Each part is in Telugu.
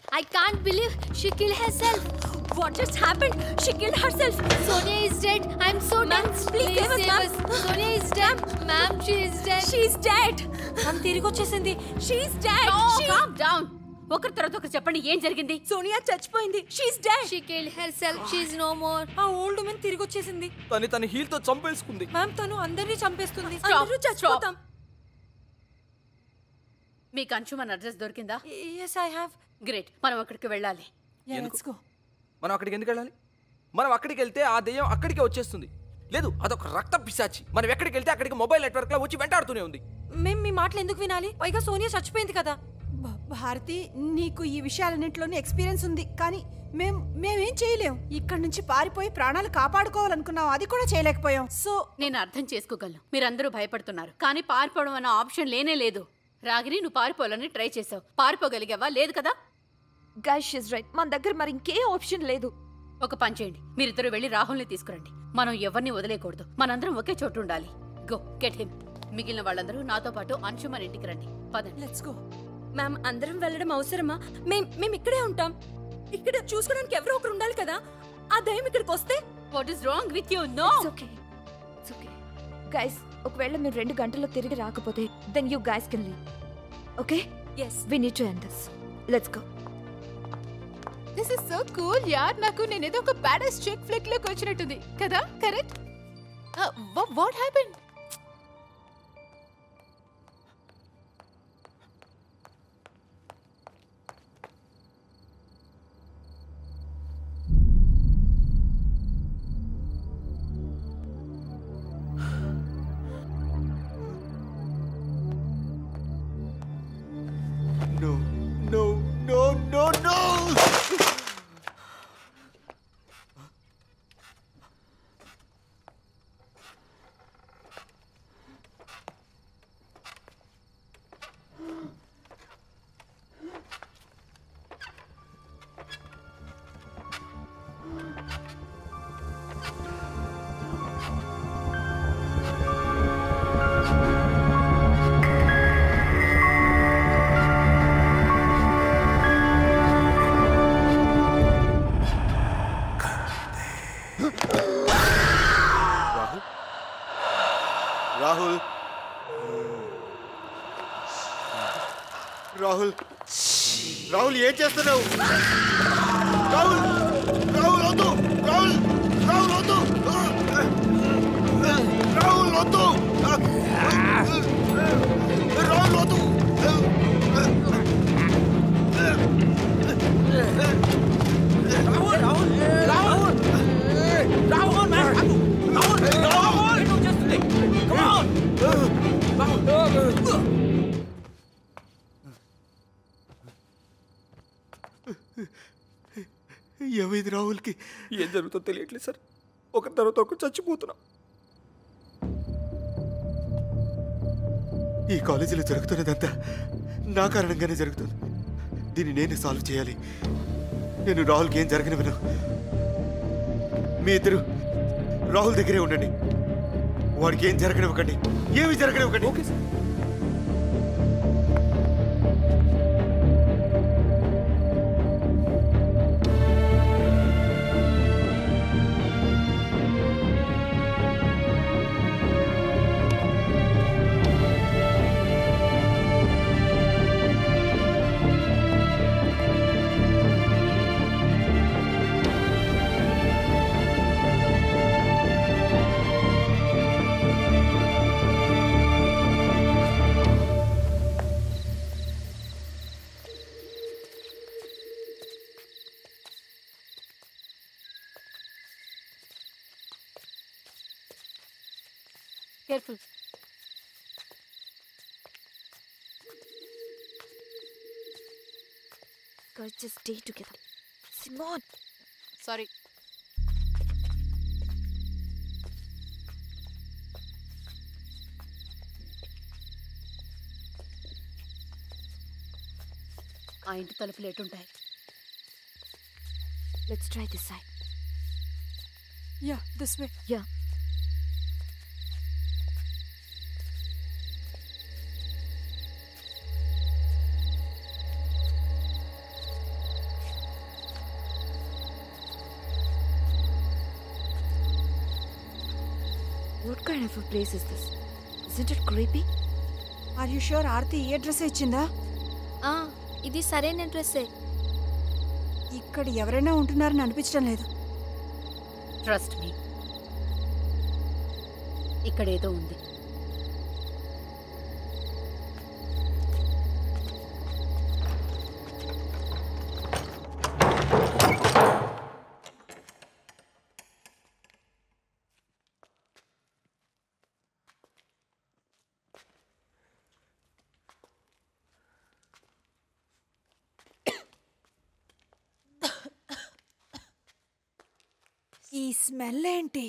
I can't believe she killed herself. What just happened? She killed herself. Sonia is dead. I'm so Ma'am, tense. please save us, ma'am. Sonia is dead. Ma'am, she is dead. She's dead. Ma'am తిరిగి వచ్చేసింది షీఈ్ డెడ్ కామ్ డౌన్ ఒకరి తర్వాత ఒకరు చెప్పండి ఏం జరిగింది సోనియా చచ్చిపోయింది she dead She killed herself. She's no more. ఆ ఓల్డ్ ఉమెన్ తిరిగి వచ్చేసింది తను తన హీల్ తో చంపేసుకుంది మ్యామ్ తను అందరినీ చంపేస్తుంది Stop, అందరూ చచ్చిపోతాం మీకు అంశుమన్ అడ్రస్ దొరికిందా ఎస్ ఐ హావ్ గ్రేట్ మనం అక్కడికి వెళ్ళాలి లెట్స్ గో మనం అక్కడికి ఎందుకు వెళ్ళాలి మనం అక్కడికి వెళ్తే ఆ దెయ్యం అక్కడికే వచ్చేస్తుంది లేదు అదొక రక్త పిశాచి మనం ఎక్కడికి వెళ్తే అక్కడికి మొబైల్ నెట్వర్క్ లో వచ్చి వెంటాడుతూనే ఉంది మేము మీ మాటలు ఎందుకు వినాలి పైగా సోనియా చచ్చిపోయింది కదా భ- భారతి నీకు ఈ విషయాలన్నింటిలోనూ ఎక్స్పీరియన్స్ ఉంది కానీ మేం మేమేం చేయలేం ఇక్కడి నుంచి పారిపోయి ప్రాణాలు కాపాడుకోవాలనుకున్నాం అది కూడా చేయలేకపోయాం సో నేను అర్థం చేసుకోగలను మీరందరూ భయపడుతున్నారు కానీ పారిపోవడం అన్న ఆప్షన్ లేనే లేదు రాగిని నువ్వు పారిపోవాలని ట్రై చేసావు పారిపోగలిగావా లేదు కదా గైస్ షీస్ రైట్ మన దగ్గర మరి ఇంకే ఆప్షన్ లేదు ఒక పని చేయండి మీరిద్దరు వెళ్ళి రాహుల్ని తీసుకురండి మనం ఎవరిని వదిలేయకూడదు మనందరం ఒకే చోటు ఉండాలి గో గెట్ హిమ్ మిగిలిన వాళ్ళందరూ నాతో పాటు అంశుమన్ ఇంటికి రండి పదండి లెట్స్ గో మ్యామ్ అందరం వెళ్ళడం అవసరమా మేం మేము ఇక్కడే ఉంటాం ఇక్కడ చూసుకోవడానికి ఎవరో ఒకరు ఉండాలి కదా ఆ దయ్యం ఇక్కడికి వస్తే what is wrong with you no it's okay it's okay guys ఒకవేళ మేము రెండు గంటల్లో తిరిగి రాకపోతే then you guys can leave okay yes we need to end this let's go this is so cool యార్ నాకు నేను ఏదో ఒక బ్యాడెస్ చెక్ ఫ్లిక్ లోకి వచ్చినట్టుంది కదా correct what happen No, no, no, no, no! Rahul Rahul Rahul ఏం చేస్తున్నావు రాహుల్ రాహుల్ వద్దు రాహుల్ రాహుల్ వద్దు రాహుల్ వద్దు రాహుల్ వద్దు ఏమైంది రాహుల్కి ఏం జరుగుతుందో తెలియట్లేదు సార్ ఒకరి తర్వాత ఒకరు చచ్చిపోతున్నాం ఈ కాలేజీలో జరుగుతున్నదంతా నా కారణంగానే జరుగుతుంది దీన్ని నేనే సాల్వ్ చేయాలి నేను రాహుల్కి ఏం జరగనివ్వను మీ ఇద్దరు రాహుల్ దగ్గరే ఉండండి వాడికి ఏం జరగనివ్వకండి ఏమి జరగనివ్వకండి okay sir careful Guys, just stay together. Simon! Sorry ఆ ఇంటి తలుపులు ఎటుంటాయి Let's try this side. Yeah this way Yeah. What kind of place is this is it creepy are you sure Aarti ఏ డ్రెస్ ఇచ్చిందా ఆ, ఇది సరైన డ్రెస్సే ఇక్కడ ఎవరైనా ఉంటున్నారని అనిపించడం లేదు ట్రస్ట్ మీ ఇక్కడేదో ఉంది ఈ స్మెల్ ఏంటి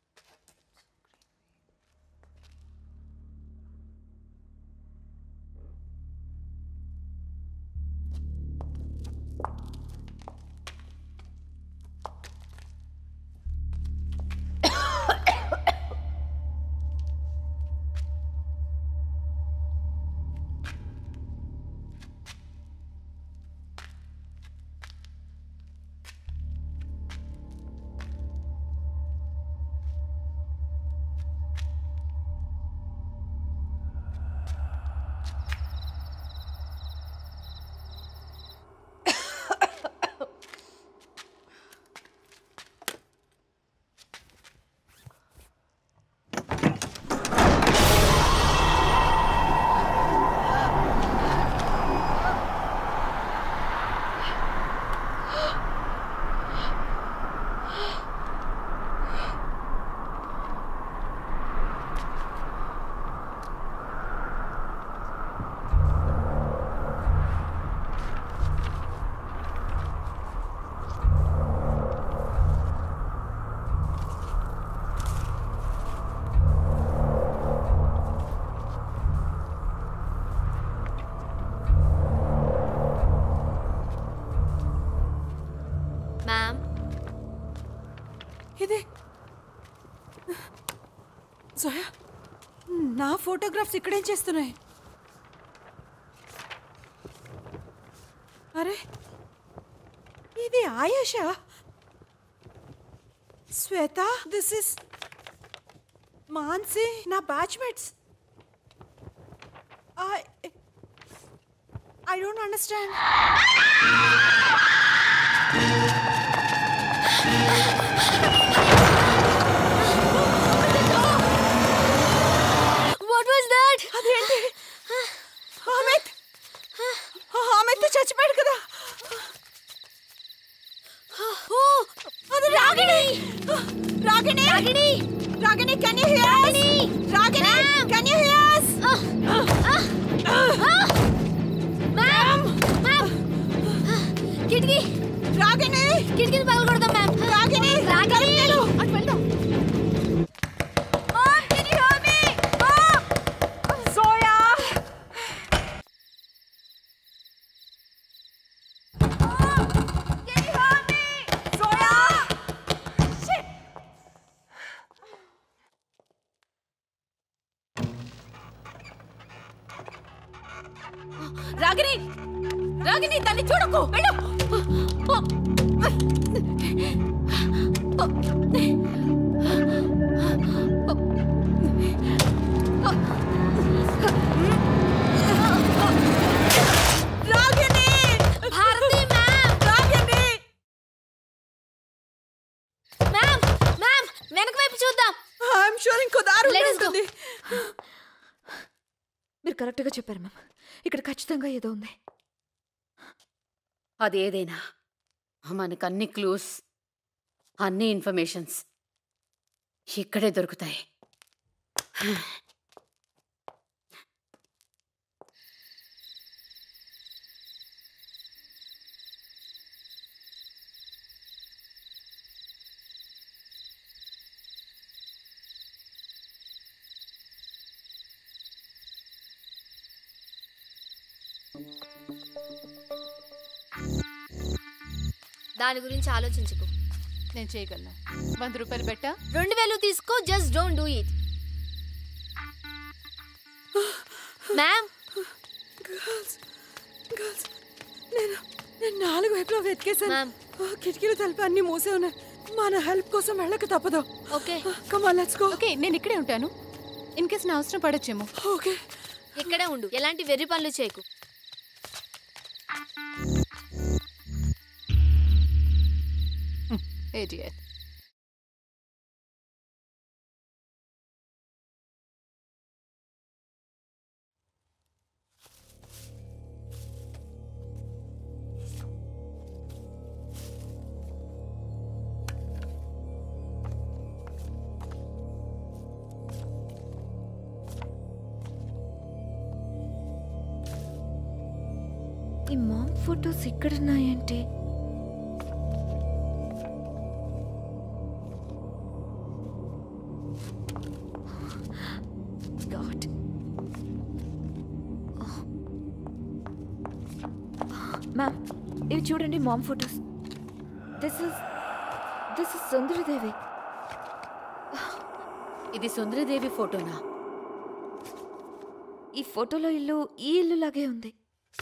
మ్యామ్ ఇది జోయా నా ఫోటోగ్రాఫ్స్ ఇక్కడేం చేస్తున్నాయి అరే ఇది ఆయేషా శ్వేత దిస్ ఇస్ మాన్సి నా batchmates I I don't understand what was that అదేంటి అమిత్ అమిత్ చచ్చిపోయాడు కదా ఓ అది Ragini Ragini Ragini Ragini can you hear Ragini can you hear ma'am ma'am కిటికీ రాగిణి కిటికీని పగలకూడదాం మ్యామ్ రాగిణి రాగిణి అటు వెళ్దాం సోయా సోయా రాగిని రాగిని దాన్ని చూడకు వెళ్ళు Ragini Bharti ma'am Ragini ma'am ma'am వెనక వైపు చూద్దాం ఐఎమ్ షూర్ ఇంకో దారి Let us go. ఉంటుంది మీరు కరెక్ట్గా చెప్పారు మ్యామ్ ఇక్కడ ఖచ్చితంగా ఏదో ఉంది అదేదైనా మనకు అన్ని క్లూస్ అన్ని ఇన్ఫర్మేషన్స్ ఇక్కడే దొరుకుతాయి దాని గురించి ఆలోచించుకో నేను చేయగలను వంద రూపాయలు బెట్టా రెండు వేలు తీసుకో just don't do it ma'am girls girls నేను నేను నాలుగు వైపులా వెతికేశాను మ్యామ్ ఓ, కిటికీలు తలుపు అన్ని మూసే ఉన్నాయి మన హెల్ప్ కోసం వెళ్ళక తప్పదు okay come on let's go okay నేను ఇక్కడే ఉంటాను ఇన్ కేస్ నా అవసరం పడొచ్చేమో ఓకే ఇక్కడే ఉండు ఎలాంటి వెర్రి పనులు చేయకు Idiot. ఈ మామ్ ఫొటోస్ ఇక్కడ ఉన్నాయంటే గాడ్ మ్యామ్ ఇవి చూడండి ma'am photos this is this is Sundaradevi ఇది సుందరదేవి ఫోటోనా ఈ ఫోటోలో ఇల్లు ఈ ఇల్లు లాగే ఉంది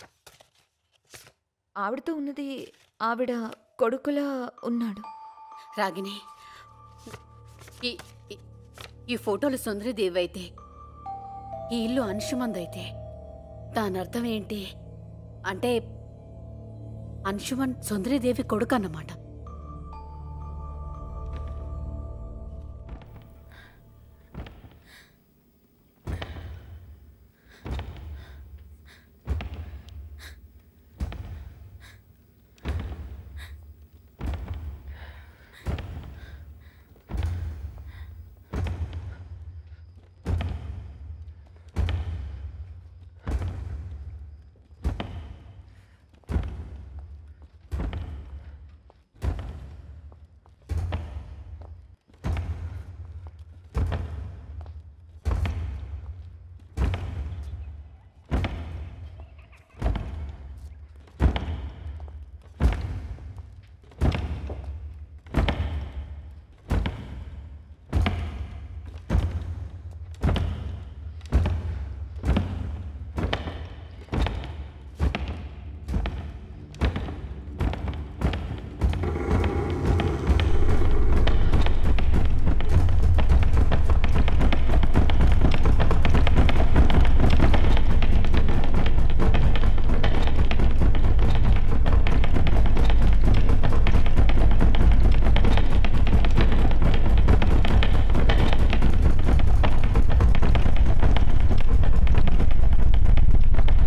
ఆవిడతో ఉన్నది ఆవిడ కొడుకులా ఉన్నాడు రాగిని ఈ ఈ- ఈ ఫోటోలు సుందరదేవి అయితే ఈ ఇల్లు అంశుమంద్ అయితే దాని అర్థం ఏంటి అంటే అంశుమన్ సుందరదేవి కొడుకు అన్నమాట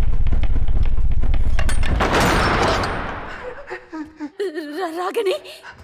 రా- రాగిని